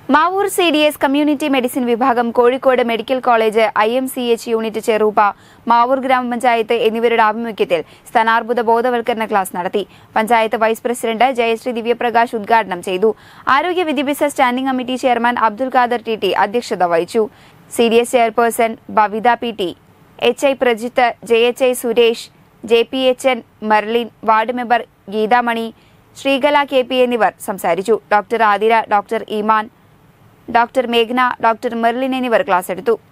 Mavoor C D S community medicine വിഭാഗം Kozhikode medical college I M C H unit Cherooppa Mavoor ഗ്രാമപഞ്ചായത്ത് എന്നിവരുടെ ആഭിമുഖ്യത്തിൽ സ്ഥാനാർബുദ ബോധവൽക്കരണ ക്ലാസ് നടത്തി പഞ്ചായത്ത് വൈസ് പ്രസിഡന്റ് ജയശ്രീ ദിവ്യപ്രകാശ് ഉദ്ഘാടനം ചെയ്തു ആരോഗ്യ വിദ്യാഭ്യാസ standing committee chairman Abdul Khader T T അധ്യക്ഷത വഹിച്ചു C D S chairperson Bavitha P T H I Prajith J H I Suresh J P H N Merlin ward member Geethamani Sreekala K P എന്നിവർ സംസാരിച്ചു doctor Athira doctor Iman doctor മേഘ്ന ഡോക്ടർ മെർലിൻ എന്നിവർ ക്ലാസ് എടുത്തു